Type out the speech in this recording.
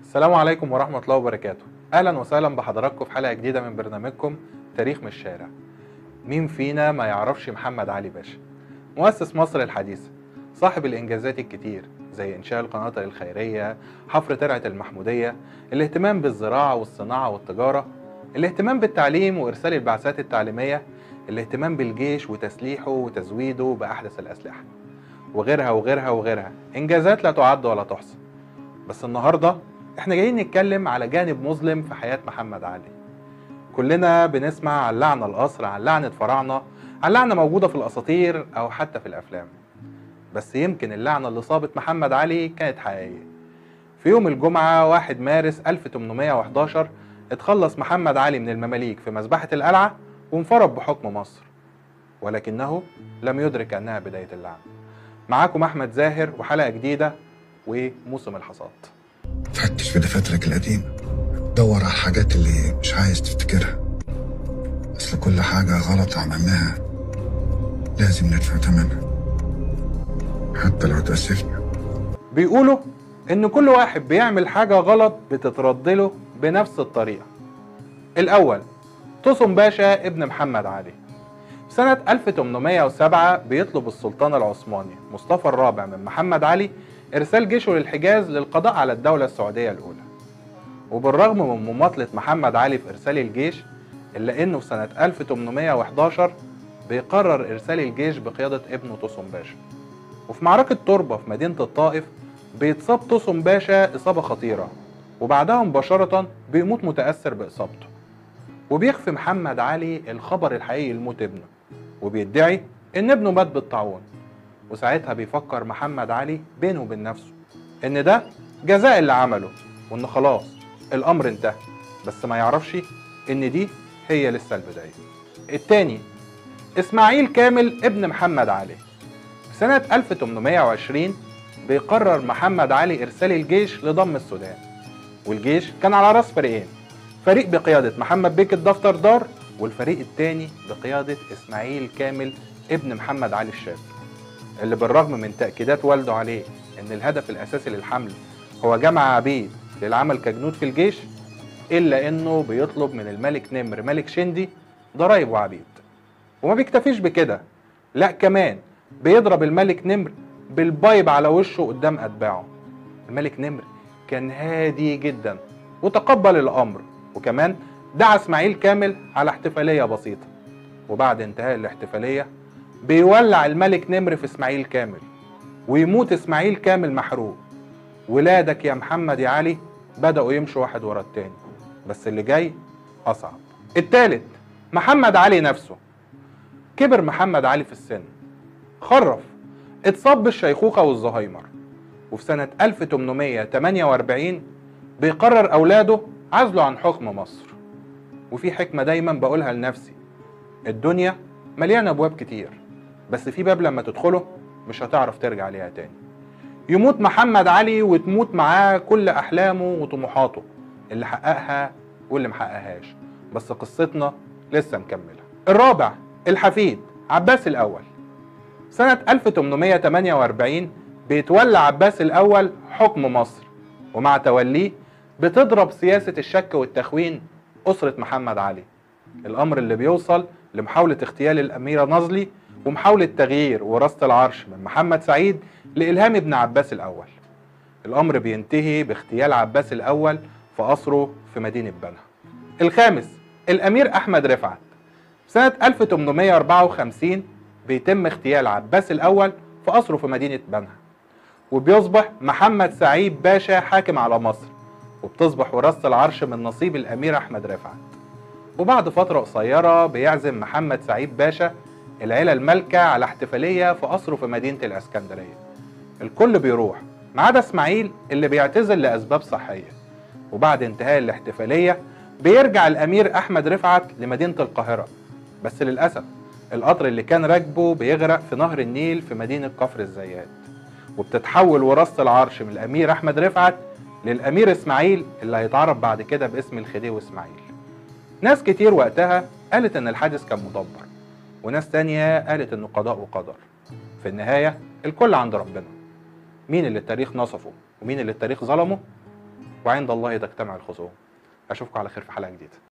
السلام عليكم ورحمة الله وبركاته أهلا وسهلا بحضراتكم في حلقة جديدة من برنامجكم تاريخ من الشارع مين فينا ما يعرفش محمد علي باشا مؤسس مصر الحديثة صاحب الإنجازات الكتير زي إنشاء القناطر الخيرية حفر ترعة المحمودية الاهتمام بالزراعة والصناعة والتجارة الاهتمام بالتعليم وإرسال البعثات التعليمية الاهتمام بالجيش وتسليحه وتزويده بأحدث الأسلحة وغيرها وغيرها وغيرها إنجازات لا تعد ولا تحصى بس النهارده احنا جايين نتكلم على جانب مظلم في حياة محمد علي كلنا بنسمع عن لعنة القصر عن لعنة فراعنة عن لعنة موجودة في الأساطير أو حتى في الأفلام بس يمكن اللعنة اللي صابت محمد علي كانت حقيقية في يوم الجمعة 1 مارس 1811 اتخلص محمد علي من المماليك في مذبحة القلعة وانفرد بحكم مصر ولكنه لم يدرك أنها بداية اللعنة معاكم أحمد زاهر وحلقة جديدة وموسم الحصاد فتش في دفاترك القديمة دور على الحاجات اللي مش عايز تفتكرها أصل كل حاجة غلط عملناها لازم ندفع ثمنها حتى لو تأسفنا بيقولوا ان كل واحد بيعمل حاجة غلط بتترد له بنفس الطريقة الاول تصم باشا ابن محمد علي في سنة 1807 بيطلب السلطان العثماني مصطفى الرابع من محمد علي إرسال جيشه للحجاز للقضاء على الدولة السعودية الأولى وبالرغم من مماطلة محمد علي في إرسال الجيش إلا إنه في سنة 1811 بيقرر إرسال الجيش بقيادة ابنه تصم باشا وفي معركة تربة في مدينة الطائف بيتصاب تصم باشا إصابة خطيرة وبعدها مباشرة بيموت متأثر بإصابته وبيخفي محمد علي الخبر الحقيقي لموت ابنه وبيدعي إن ابنه مات بالطاعون وساعتها بيفكر محمد علي بينه وبين نفسه إن ده جزاء اللي عمله وإن خلاص الأمر انتهى بس ما يعرفش إن دي هي لسه البداية التاني إسماعيل كامل ابن محمد علي في سنة 1820 بيقرر محمد علي إرسال الجيش لضم السودان والجيش كان على رأس فريقين فريق بقيادة محمد بيك الدفتر دار والفريق الثاني بقيادة إسماعيل كامل ابن محمد علي الشاب اللي بالرغم من تأكيدات والده عليه إن الهدف الأساسي للحمل هو جمع عبيد للعمل كجنود في الجيش إلا إنه بيطلب من الملك نمر ملك شندي ضرايب وعبيد وما بيكتفيش بكده لا كمان بيضرب الملك نمر بالبايب على وشه قدام أتباعه الملك نمر كان هادي جدا وتقبل الأمر وكمان دعا اسماعيل كامل على احتفالية بسيطة وبعد انتهاء الاحتفالية بيولع الملك نمر في اسماعيل كامل ويموت اسماعيل كامل محروق ولادك يا محمد يا علي بدأوا يمشوا واحد ورا التاني بس اللي جاي أصعب التالت محمد علي نفسه كبر محمد علي في السن خرف اتصاب بالشيخوخة والزهايمر وفي سنة 1848 بيقرر أولاده عزله عن حكم مصر وفي حكمة دايما بقولها لنفسي الدنيا مليانة أبواب كتير بس في باب لما تدخله مش هتعرف ترجع ليها تاني يموت محمد علي وتموت معاه كل أحلامه وطموحاته اللي حققها واللي محققهاش بس قصتنا لسه مكملة الرابع الحفيد عباس الأول سنة 1848 بيتولى عباس الأول حكم مصر ومع توليه بتضرب سياسة الشك والتخوين أسرة محمد علي الأمر اللي بيوصل لمحاولة اغتيال الأميرة نازلي ومحاولة تغيير وراثة العرش من محمد سعيد لإلهام ابن عباس الأول الأمر بينتهي باغتيال عباس الأول في قصره في مدينة بنها الخامس الأمير أحمد رفعت سنة 1854 بيتم اغتيال عباس الأول في قصره في مدينة بنها وبيصبح محمد سعيد باشا حاكم على مصر وبتصبح وراثة العرش من نصيب الأمير أحمد رفعت وبعد فترة قصيرة بيعزم محمد سعيد باشا العيلة المالكة على احتفالية في قصره في مدينة الإسكندرية الكل بيروح ما عدا إسماعيل اللي بيعتزل لأسباب صحية وبعد انتهاء الاحتفالية بيرجع الأمير أحمد رفعت لمدينة القاهرة بس للأسف القطر اللي كان راكبه بيغرق في نهر النيل في مدينة كفر الزيات وبتتحول وراثة العرش من الأمير أحمد رفعت للأمير إسماعيل اللي هيتعرف بعد كده باسم الخديوي إسماعيل ناس كتير وقتها قالت إن الحادث كان مدبر وناس تانية قالت إنه قضاء وقدر في النهاية الكل عند ربنا مين اللي التاريخ نصفه ومين اللي التاريخ ظلمه وعند الله تجتمع الخصوم اشوفكم على خير في حلقه جديده